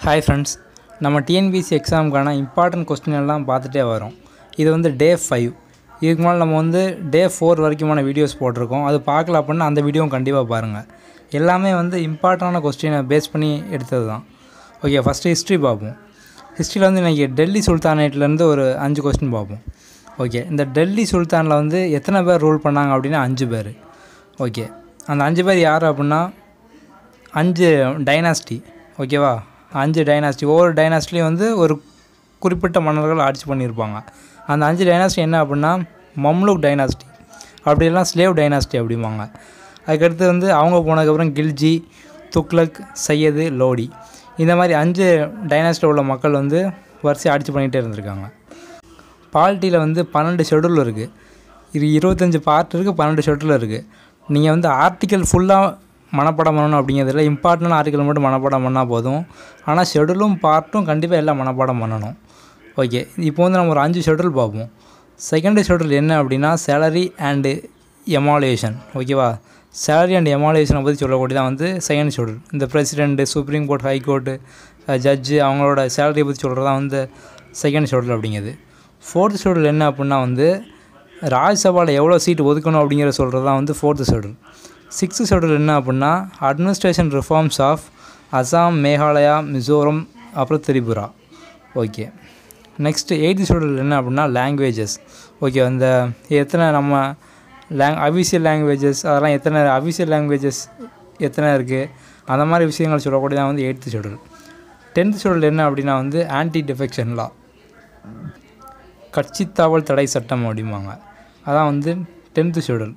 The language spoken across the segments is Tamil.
ஹாய் ஃப்ரெண்ட்ஸ் நம்ம டிஎன்பிசி எக்ஸாமுக்கான இம்பார்ட்டன்ட் கொஸ்டின் எல்லாம் பார்த்துட்டே வரோம் இது வந்து டே ஃபைவ் இதுக்கு மேலே நம்ம வந்து டே ஃபோர் வரைக்குமான வீடியோஸ் போட்டிருக்கோம் அது பார்க்கல அப்படின்னா அந்த வீடியோவும் கண்டிப்பாக பாருங்கள் எல்லாமே வந்து இம்பார்ட்டண்டான கொஸ்டினை பேஸ் பண்ணி எடுத்தது தான் ஓகே ஃபஸ்ட்டு ஹிஸ்ட்ரி பார்ப்போம் ஹிஸ்ட்ரியில் வந்து இன்றைக்கி டெல்லி சுல்தானேட்லேருந்து ஒரு அஞ்சு கொஸ்டின் பார்ப்போம் ஓகே இந்த டெல்லி சுல்தானில் வந்து எத்தனை பேர் ரூல் பண்ணாங்க அப்படின்னா அஞ்சு பேர் ஓகே அந்த அஞ்சு பேர் யார் அப்படின்னா அஞ்சு டைனாஸ்டி ஓகேவா அஞ்சு டைனாஸ்டி ஒவ்வொரு டைனாஸ்டிலையும் வந்து ஒரு குறிப்பிட்ட மன்னர்கள் ஆட்சி பண்ணியிருப்பாங்க அந்த அஞ்சு டைனாஸ்டி என்ன அப்படின்னா மம்லுக் டைனாஸ்டி அப்படி இல்லைனா ஸ்லேவ் டைனாஸ்டி அப்படிம்பாங்க அதுக்கடுத்து வந்து அவங்க போனதுக்கப்புறம் கில்ஜி துக்லக் சையது லோடி இந்த மாதிரி அஞ்சு டைனாஸ்டியில் உள்ள மக்கள் வந்து வரிசை ஆட்சி பண்ணிகிட்டே இருந்திருக்காங்க பாலிட்டியில் வந்து பன்னெண்டு ஷெடியூல் இருக்குது இது இருபத்தஞ்சி பார்ட் இருக்குது பன்னெண்டு ஷெடியூல் இருக்குது நீங்கள் வந்து ஆர்டிக்கல் ஃபுல்லாக மனப்பாடம் பண்ணணும் அப்படிங்கிறதுல இம்பார்ட்டன்ட் ஆர்டிக்கல் மட்டும் மனப்பாடம் பண்ணால் போதும் ஆனால் ஷெடியூலும் பார்ட்டும் கண்டிப்பாக எல்லாம் மனப்பாடம் பண்ணணும் ஓகே இப்போ வந்து நம்ம ஒரு அஞ்சு ஷெடியூல் பார்ப்போம் செகண்ட் ஷெடியூல் என்ன அப்படின்னா சேலரி அண்டு எமாலுவேஷன் ஓகேவா சேலரி அண்ட் எமாலுவேஷனை பற்றி சொல்லக்கூடியதான் வந்து செகண்ட் ஷெடியூல் இந்த president supreme court high court judge அவங்களோட சேலரியை பற்றி சொல்கிறது தான் வந்து செகண்ட் ஷெடியூல் அப்படிங்கிறது ஃபோர்த் ஷெடியூல் என்ன அப்படின்னா வந்து ராஜ்யசபாவில் எவ்வளோ சீட் ஒதுக்கணும் அப்படிங்கிற சொல்கிறது தான் வந்து ஃபோர்த்து ஷெடியூல் சிக்ஸ்த்து ஷெடியூல் என்ன அப்படின்னா administration reforms of Assam Meghalaya Mizoram அப்புறம் Tripura okay next eighth schedule என்ன அப்படின்னா லாங்குவேஜஸ் ஓகே அந்த எத்தனை நம்ம லேங் அஃபிஷியல் லாங்குவேஜஸ் அதெல்லாம் எத்தனை அஃபிஷியல் லாங்குவேஜஸ் எத்தனை இருக்குது அந்த மாதிரி விஷயங்கள் சொல்லக்கூடியதான் வந்து எயித்து ஷெடியூல் டென்த் ஷெடியூல் என்ன அப்படின்னா வந்து ஆன்டி டிஃபெக்ஷன் லா கட்சி தாவல் தடை சட்டம் அப்படிம்பாங்க அதான் வந்து டென்த்து ஷெடியூல்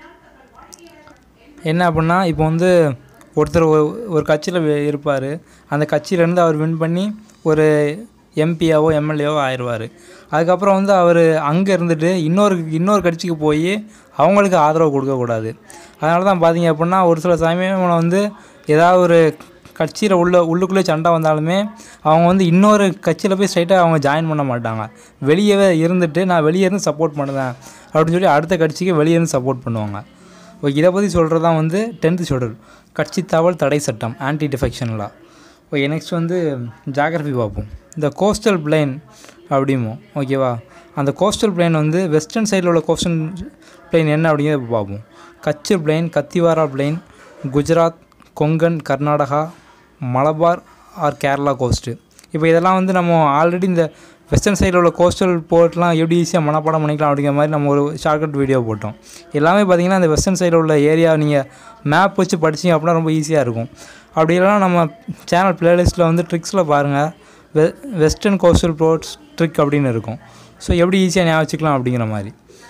என்ன அப்படின்னா இப்போ வந்து ஒருத்தர் ஒரு ஒரு கட்சியில் இருப்பார் அந்த கட்சியிலேருந்து அவர் வின் பண்ணி ஒரு எம்பியாவோ எம்எல்ஏவோ ஆயிடுவார் அதுக்கப்புறம் வந்து அவர் அங்கே இருந்துட்டு இன்னொரு இன்னொரு கட்சிக்கு போய் அவங்களுக்கு ஆதரவு கொடுக்கக்கூடாது அதனால தான் பார்த்தீங்க அப்படின்னா ஒரு சில சமயம் வந்து ஏதாவது ஒரு கட்சியில் உள்ள உள்ளுக்குள்ளே சண்டை வந்தாலுமே அவங்க வந்து இன்னொரு கட்சியில் போய் ஸ்ட்ரைட்டாக அவங்க ஜாயின் பண்ண மாட்டாங்க வெளியவே இருந்துட்டு நான் வெளியே இருந்து சப்போர்ட் பண்ணுவேன் அப்படின்னு சொல்லி அடுத்த கட்சிக்கு வெளியே இருந்து சப்போர்ட் பண்ணுவாங்க ஓகே இதை பற்றி சொல்கிறது தான் வந்து டென்த்து ஷெடியூல் கட்சி தாவல் தடை சட்டம் anti defection law okay next வந்து ஜாகிரஃபி பார்ப்போம் இந்த கோஸ்டல் பிளைன் அப்படிமோ ஓகேவா அந்த கோஸ்டல் பிளைன் வந்து வெஸ்டர்ன் சைடில் உள்ள கோஸ்டல் பிளைன் என்ன அப்படிங்கிறத பார்ப்போம் Kutch plain Kathiawar plain Gujarat Konkan Karnataka Malabar or Kerala coast இப்போ இதெல்லாம் வந்து நம்ம ஆல்ரெடி இந்த வெஸ்டர்ன் சைடில் உள்ள கோஸ்டல் போர்ட்லாம் எப்படி ஈஸியாக மனப்பாடம் பண்ணிக்கலாம் அப்படிங்கிற மாதிரி நம்ம ஒரு ஷார்ட்கட் வீடியோ போட்டோம் எல்லாமே பார்த்திங்கன்னா அந்த வெஸ்டர்ன் சைடில் உள்ள ஏரியா நீங்கள் மேப் வச்சு படிச்சிங்க அப்படின்னா ரொம்ப ஈஸியாக இருக்கும் அப்படி இல்லைனா நம்ம சேனல் ப்ளேலிஸ்ட்டில் வந்து ட்ரிக்ஸில் பாருங்கள் வெ வெஸ்டர்ன் கோஸ்டல் போர்ட்ஸ் ட்ரிக் அப்படின்னு இருக்கும் ஸோ எப்படி ஈஸியாக ஞாபகம் வச்சுக்கலாம் அப்படிங்கிற மாதிரி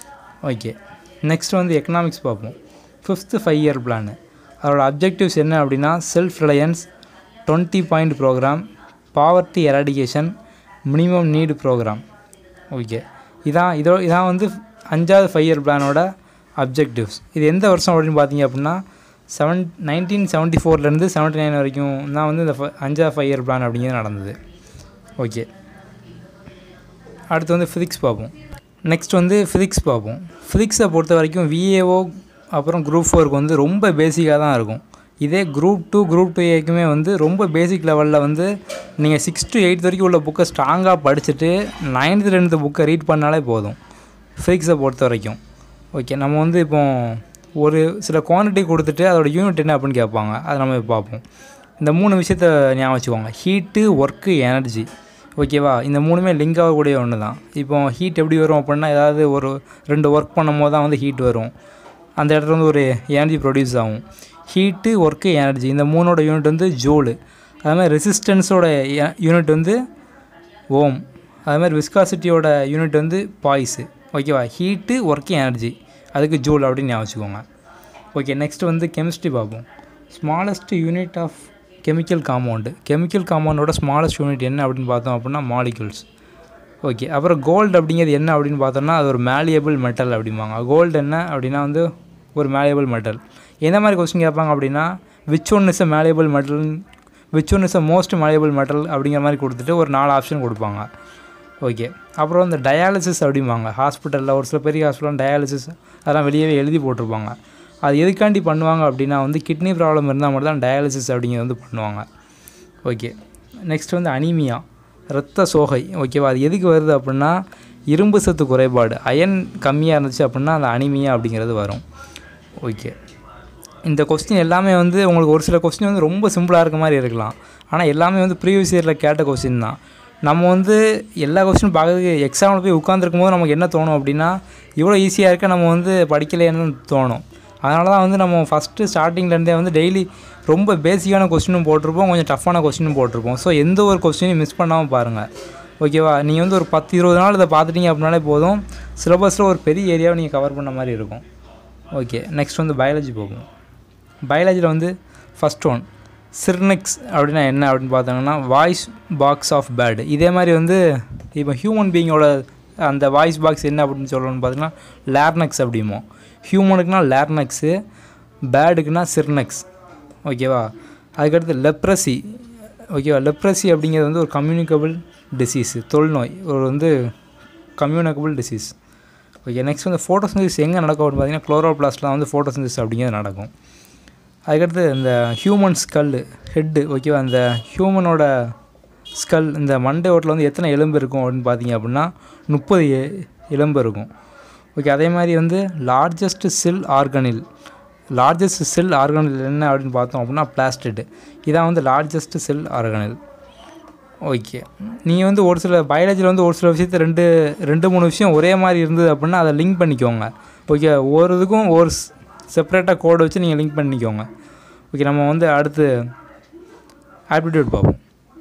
ஓகே நெக்ஸ்ட் வந்து எக்கனாமிக்ஸ் பார்ப்போம் ஃபிஃப்த்து ஃபைவ் இயர் பிளானு அதோட அப்ஜெக்டிவ்ஸ் என்ன அப்படின்னா self reliance twenty point program poverty eradication minimum need program okay இதான் இதோ இதான் வந்து அஞ்சாவது ஃபைவ் இயர் பிளானோட அப்ஜெக்டிவ்ஸ் இது எந்த வருஷம் அப்படின்னு பார்த்தீங்க அப்படின்னா செவன் நைன்டீன் செவன்ட்டி ஃபோர்லேருந்து செவன்ட்டி நைன் வரைக்கும் தான் வந்து இந்த அஞ்சாவது ஃபைவ் இயர் பிளான் அப்படிங்கிறது நடந்தது ஓகே அடுத்து வந்து ஃபிசிக்ஸ் பார்ப்போம் நெக்ஸ்ட் வந்து ஃபிசிக்ஸ் பார்ப்போம் ஃபிசிக்ஸை பொறுத்த வரைக்கும் விஏஓ அப்புறம் குரூப் ஃபோருக்கு வந்து ரொம்ப பேசிக்காக தான் இருக்கும் இதே குரூப் டூ குரூப் டூ ஏக்குமே வந்து ரொம்ப பேசிக் லெவலில் வந்து நீங்கள் சிக்ஸ் டு எயித் வரைக்கும் உள்ள புக்கை ஸ்ட்ராங்காக படிச்சுட்டு நைன்த்து டென்த்து புக்கை ரீட் பண்ணாலே போதும் ஃபிசிக்ஸை பொறுத்த வரைக்கும் ஓகே நம்ம வந்து இப்போ ஒரு சில குவான்டிட்டி கொடுத்துட்டு அதோட யூனிட் என்ன அப்படின்னு கேட்பாங்க அதை நம்ம பார்ப்போம் இந்த மூணு விஷயத்த ஞாபகம் வச்சுக்கோங்க ஹீட்டு ஒர்க்கு எனர்ஜி ஓகேவா இந்த மூணுமே லிங்க் ஆகக்கூடிய ஒன்று தான் இப்போ ஹீட் எப்படி வரும் அப்படின்னா ஏதாவது ஒரு ரெண்டு ஒர்க் பண்ணும் போது தான் வந்து ஹீட் வரும் அந்த இடத்துல வந்து ஒரு எனர்ஜி ப்ரொடியூஸ் ஆகும் ஹீட்டு ஒர்க்கு எனர்ஜி இந்த மூணோட யூனிட் வந்து ஜூலு அது மாதிரி ரெசிஸ்டன்ஸோட யூனிட் வந்து ஓம் அது மாதிரி விஸ்காசிட்டியோட யூனிட் வந்து பாய்ஸு ஓகேவா ஹீட்டு ஒர்க்கு எனர்ஜி அதுக்கு ஜூல் அப்படின்னு ஞாபகம் வச்சுக்கோங்க ஓகே நெக்ஸ்ட் வந்து கெமிஸ்ட்ரி பார்ப்போம் smallest unit of chemical compound chemical காம்பவுண்டோட ஸ்மாலஸ்ட் யூனிட் என்ன அப்படின்னு பார்த்தோம் அப்படின்னா மாலிகுல்ஸ் ஓகே அப்புறம் கோல்டு அப்படிங்கிறது என்ன அப்படின்னு பார்த்தோம்னா அது ஒரு மேலியபிள் மெட்டல் அப்படிம்பாங்க கோல்டு என்ன அப்படின்னா வந்து ஒரு மேலியபிள் மெட்டல் எந்த மாதிரி கொஸ்டின் கேட்பாங்க அப்படின்னா which one is a malleable metal which one is a most malleable metal அப்படிங்கிற மாதிரி கொடுத்துட்டு ஒரு நாலு ஆப்ஷன் கொடுப்பாங்க ஓகே அப்புறம் இந்த டயாலிசிஸ் அப்படிம்பாங்க ஹாஸ்பிட்டலில் ஒரு சில பெரிய ஹாஸ்பிட்டல் டயாலிசிஸ் அதெல்லாம் வெளியவே எழுதி போட்டிருப்பாங்க அது எதுக்காண்டி பண்ணுவாங்க அப்படின்னா வந்து கிட்னி ப்ராப்ளம் இருந்தால் மட்டும் தான் டயாலிசிஸ் அப்படிங்கிறது வந்து பண்ணுவாங்க ஓகே நெக்ஸ்ட் வந்து அனீமியா இரத்த சோகை ஓகேவா அது எதுக்கு வருது அப்படின்னா இரும்பு சத்து குறைபாடு அயன் கம்மியாக இருந்துச்சு அப்படின்னா அந்த அனிமியா அப்படிங்கிறது வரும் ஓகே இந்த கொஸ்டின் எல்லாமே வந்து உங்களுக்கு ஒரு சில கொஸ்டின் வந்து ரொம்ப சிம்பிளாக இருக்க மாதிரி இருக்கலாம் ஆனால் எல்லாமே வந்து ப்ரீவியஸ் இயரில் கேட்ட கொஸ்டின் தான் நம்ம வந்து எல்லா கொஸ்டினும் பார்க்கறதுக்கு எக்ஸாமில் போய் உட்காந்துருக்கும் போது நமக்கு என்ன தோணும் அப்படின்னா இவ்வளோ ஈஸியாக இருக்க நம்ம வந்து படிக்கலைன்னு தோணும் அதனால தான் வந்து நம்ம ஃபஸ்ட்டு ஸ்டார்டிங்லேருந்தே வந்து டெய்லி ரொம்ப பேசிக்கான கொஸ்டினும் போட்டிருப்போம் கொஞ்சம் டஃப்பான கொஸ்டினும் போட்டிருப்போம் ஸோ எந்த ஒரு கொஸ்டினையும் மிஸ் பண்ணாமல் பாருங்கள் ஓகேவா நீங்கள் வந்து ஒரு பத்து இருபது நாள் இதை பார்த்துட்டீங்க அப்படின்னாலே போதும் சிலபஸில் ஒரு பெரிய ஏரியாவை நீங்கள் கவர் பண்ண மாதிரி இருக்கும் ஓகே நெக்ஸ்ட் வந்து பயாலஜி போகும் பயாலஜியில் வந்து ஃபஸ்ட் ஒன் சிர்னிக்ஸ் அப்படின்னா என்ன அப்படின்னு பார்த்தாங்கன்னா வாய்ஸ் பாக்ஸ் ஆஃப் பேர்டு இதே மாதிரி வந்து இப்போ ஹியூமன் பீயிங்கோட அந்த வாய்ஸ் பாக்ஸ் என்ன அப்படின்னு சொல்லணும்னு பார்த்தீங்கன்னா லேர்னக்ஸ் அப்படிமோ ஹியூமனுக்குனா லேர்னக்ஸு பேர்டுக்குனா சிர்னக்ஸ் ஓகேவா அதுக்கடுத்து லெப்ரசி ஓகேவா லெப்ரசி அப்படிங்கிறது வந்து ஒரு கம்யூனிகபிள் டிசீஸ் தொல்நோய் ஒரு வந்து கம்யூனிகபிள் டிசீஸ் ஓகே நெக்ஸ்ட் வந்து ஃபோட்டோசிந்தசிஸ் எங்கே நடக்கும் அப்படின்னு பார்த்தீங்கன்னா குளோரோபிளாஸ்ட்லாம் வந்து ஃபோட்டோசிந்தசிஸ் அப்படிங்கிறது நடக்கும் அதுக்கடுத்து இந்த ஹியூமன் ஸ்கல் ஹெட்டு ஓகேவா அந்த ஹியூமனோட ஸ்கல் இந்த மண்டை ஓட்டில் வந்து எத்தனை எலும்பு இருக்கும் அப்படின்னு பார்த்தீங்க அப்படின்னா முப்பது எலும்பு இருக்கும் ஓகே அதே மாதிரி வந்து லார்ஜஸ்ட் செல் ஆர்கனில் லார்ஜஸ்ட் செல் ஆர்கனில் என்ன அப்படின்னு பார்த்தோம் அப்படின்னா பிளாஸ்டிட் இதான் வந்து லார்ஜஸ்ட் செல் ஆர்கனில் ஓகே நீங்கள் வந்து ஒரு சில பயாலஜியில் வந்து ஒரு சில விஷயத்தை ரெண்டு ரெண்டு மூணு விஷயம் ஒரே மாதிரி இருந்தது அப்படின்னா அதை லிங்க் பண்ணிக்கோங்க ஓகே ஒரு இதுக்கும் ஒரு செப்பரேட்டாக கோடு வச்சு நீங்கள் லிங்க் பண்ணிக்கோங்க ஓகே நம்ம வந்து அடுத்து ஆப்டிடியூட் பார்ப்போம்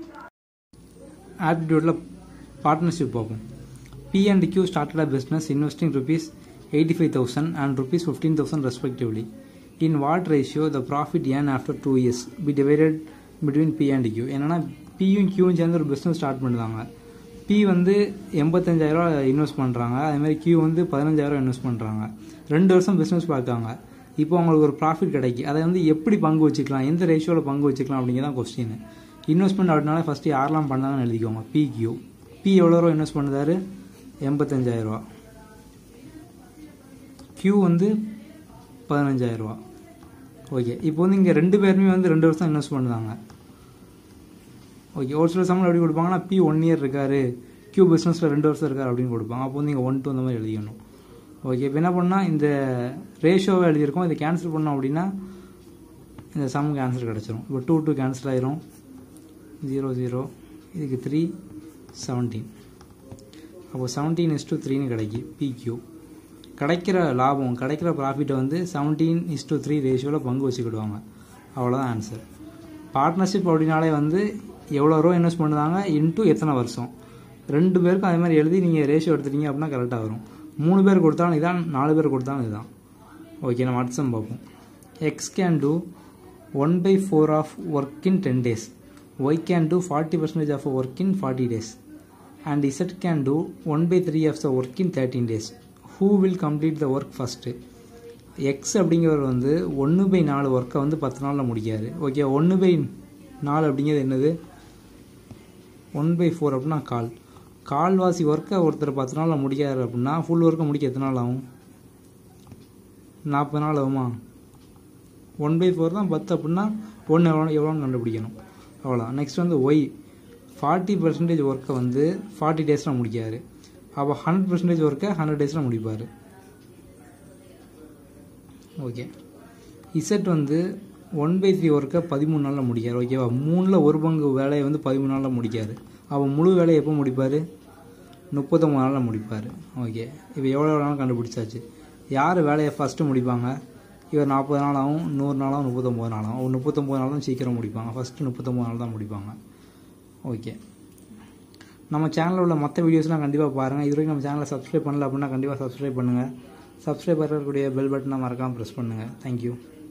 ஆப்டிடியூட்டில் பார்ட்னர்ஷிப் பார்ப்போம் P and Q started a business investing rupees eighty five thousand and rupees fifteen thousand respectively in what ratio the profit ஏன் after two years be divided between P and Q என்னன்னா பியும் கியூவும் சேர்ந்து ஒரு பிஸ்னஸ் ஸ்டார்ட் பண்ணுறாங்க பி வந்து எண்பத்தஞ்சாயிரரூவா இன்வெஸ்ட் பண்ணுறாங்க அதேமாதிரி கியூ வந்து பதினஞ்சாயிரம் இன்வெஸ்ட் பண்ணுறாங்க ரெண்டு வருஷம் பிஸ்னஸ் பார்க்காங்க இப்போ அவங்களுக்கு ஒரு ப்ராஃபிட் கிடைக்கி அதை வந்து எப்படி பங்கு வச்சுக்கலாம் எந்த ரேஷியோவில் பங்கு வச்சுக்கலாம் அப்படிங்கிறதான் கொஸ்டின் இன்வெஸ்ட்மெண்ட் அப்படின்னால ஃபஸ்ட்டு யாரெல்லாம் பண்ணாங்கன்னு எழுதிக்கோங்க பி கியூ பி எவ்வளோ ரூபா இன்வெஸ்ட் பண்ணுதாரு எண்பத்தஞ்சாயிரரூவா கியூ வந்து பதினஞ்சாயிரரூவா ஓகே இப்போ வந்து இங்கே ரெண்டு பேருமே வந்து ரெண்டு வருஷம் இன்வெஸ்ட் பண்ணுறாங்க ஓகே ஒரு சில சம்பளம் எப்படி கொடுப்பாங்கன்னா பி ஒன் இயர் இருக்காரு கியூ பிஸ்னஸில் ரெண்டு வருஷம் இருக்காரு அப்படின்னு கொடுப்பாங்க அப்போ வந்து நீங்கள் ஒன் டூ அந்த மாதிரி எழுதிக்கணும் ஓகே இப்போ என்ன பண்ணால் இந்த ரேஷியோவை எழுதியிருக்கோம் இதை கேன்சல் பண்ணோம் அப்படின்னா இந்த சம்முக்கு ஆன்சர் கிடச்சிரும் இப்போ டூ டூ கேன்சல் ஆயிரும் ஜீரோ ஜீரோ இதுக்கு த்ரீ செவன்டீன் அப்போ செவன்டீன் இஸ் டூ த்ரீன்னு கிடைக்கி பிக்யூ கிடைக்கிற லாபம் கிடைக்கிற ப்ராஃபிட்டை வந்து செவன்டீன் இஸ் டூ த்ரீ ரேஷியோவில் பங்கு வச்சுக்கிடுவாங்க அவ்வளோதான் ஆன்சர் பார்ட்னர்ஷிப் அப்படின்னாலே வந்து எவ்வளோ ரூபா இன்வெஸ்ட் பண்ணுறாங்க இன்ட்டு எத்தனை வருஷம் ரெண்டு பேருக்கும் அதே மாதிரி எழுதி நீங்கள் ரேஷியோ எடுத்துட்டீங்க அப்படின்னா கரெக்டாக வரும் மூணு பேர் கொடுத்தாலும் இதான் நாலு பேர் கொடுத்தாலும் இதுதான் ஓகே நம்ம அடுத்த பார்ப்போம் X can do one by four of work in ten days Y can do forty percentage of work in forty days and Z can do one by three of the work in thirteen days who will complete the work first X அப்படிங்கிறவர் வந்து ஒன்று பை நாலு ஒர்க்கை வந்து பத்து நாளில் முடிக்காரு ஓகே ஒன்று பை நாலு அப்படிங்கிறது என்னது ஒன் பை ஃபோர் அப்படின்னா கால் கால்வாசி ஒர்க்கை ஒருத்தர் பத்து நாளில் முடிக்காரு அப்படின்னா ஃபுல் ஒர்க்கை முடிக்க எத்தனை நாள் ஆகும் நாற்பது நாள் ஆகுமா ஒன் பை ஃபோர் தான் பத்து அப்படின்னா ஒன்று எவ்வளோ எவ்வளோன்னு கண்டுபிடிக்கணும் அவ்வளோ நெக்ஸ்ட் வந்து ஒய் ஃபார்ட்டி பர்சன்டேஜ் ஒர்க்கை வந்து ஃபார்ட்டி டேஸில் முடிக்காரு அப்போ ஹண்ட்ரட் பர்சன்டேஜ் ஒர்க்கை ஹண்ட்ரட் டேஸில் முடிப்பார் ஓகே இசட் வந்து ஒன் பை த்ரீ ஒர்க்கை பதிமூணு நாளில் முடிக்கார் ஓகேவா மூணில் ஒரு பங்கு வேலையை வந்து பதிமூணு நாளில் முடிக்கார் அவன் முழு வேலையை எப்போ முடிப்பார் முப்பத்தொம்பது நாளில் முடிப்பார் ஓகே இப்போ எவ்வளோ நாள் கண்டுபிடிச்சாச்சு யார் வேலையை ஃபஸ்ட்டு முடிப்பாங்க இவர் நாற்பது நாள் ஆகும் நூறு நாளாகும் முப்பத்தொம்பது நாள் ஆகும் முப்பத்தொம்பது நாள் தான் சீக்கிரம் முடிப்பாங்க ஃபஸ்ட்டு முப்பத்தொம்பது நாள் தான் முடிப்பாங்க ஓகே நம்ம சேனலில் உள்ள மற்ற வீடியோஸ்லாம் கண்டிப்பாக பாருங்கள் இது வரைக்கும் நம்ம சேனலை சப்ஸ்கிரைப் பண்ணல அப்படின்னா கண்டிப்பாக சப்ஸ்கிரைப் பண்ணுங்கள் சப்ஸ்கிரைப் பண்ணக்கூடிய பெல் பட்டனை மறக்காமல் ப்ரெஸ் பண்ணுங்கள் தேங்க்யூ